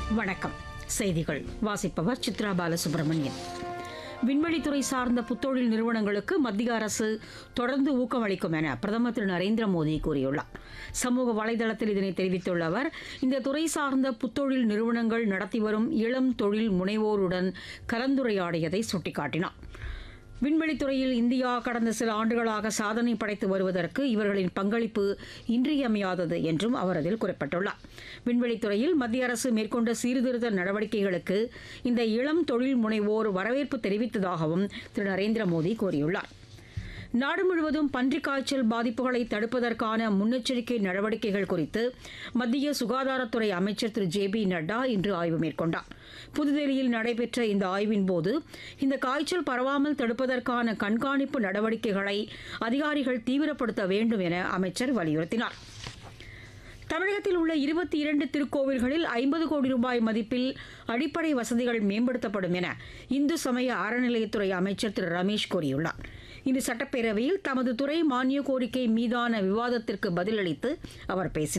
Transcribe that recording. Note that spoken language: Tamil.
வணக்கம் செய்திகள் வாசிப்பவர் சித்ரா பாலசுப்ரமணியன் விண்வெளித்துறை சார்ந்த புத்தொழில் நிறுவனங்களுக்கு மத்திய அரசு தொடர்ந்து ஊக்கமளிக்கும் என பிரதமர் திரு நரேந்திர மோடி கூறியுள்ளார் சமூக வலைதளத்தில் இதனை தெரிவித்துள்ள அவர் இந்த துறை சார்ந்த புத்தொழில் நிறுவனங்கள் நடத்தி வரும் இளம் தொழில் முனைவோருடன் கலந்துரையாடியதை சுட்டிக்காட்டினார் விண்வெளித்துறையில் இந்தியா கடந்த சில ஆண்டுகளாக சாதனை படைத்து வருவதற்கு இவர்களின் பங்களிப்பு இன்றியமையாதது என்றும் அவர் அதில் குறிப்பிட்டுள்ளார் விண்வெளித்துறையில் மத்திய அரசு மேற்கொண்ட சீர்திருத்த நடவடிக்கைகளுக்கு இந்த இளம் தொழில் முனைவோர் வரவேற்பு தெரிவித்ததாகவும் திரு நரேந்திர மோடி கூறியுள்ளார் நாடு முழுவதும் பன்றிக் காய்ச்சல் பாதிப்புகளை தடுப்பதற்கான முன்னெச்சரிக்கை நடவடிக்கைகள் குறித்து மத்திய சுகாதாரத்துறை அமைச்சர் திரு ஜே பி நட்டா இன்று ஆய்வு மேற்கொண்டார் புதுதில்லியில் நடைபெற்ற இந்த ஆய்வின் போது இந்த காய்ச்சல் பரவாமல் தடுப்பதற்கான கண்காணிப்பு நடவடிக்கைகளை அதிகாரிகள் தீவிரப்படுத்த வேண்டும் என அமைச்சர் வலியுறுத்தினார் தமிழகத்தில் உள்ள இருபத்தி இரண்டு திருக்கோவில்களில் ஐம்பது கோடி ரூபாய் மதிப்பில் அடிப்படை வசதிகள் மேம்படுத்தப்படும் என இந்து சமய அறநிலையத்துறை அமைச்சர் திரு ரமேஷ் கூறியுள்ளார் இன்று சட்டப்பேரவையில் தமது துறை மானிய கோரிக்கை மீதான விவாதத்திற்கு பதிலளித்து அவர் பேசினார்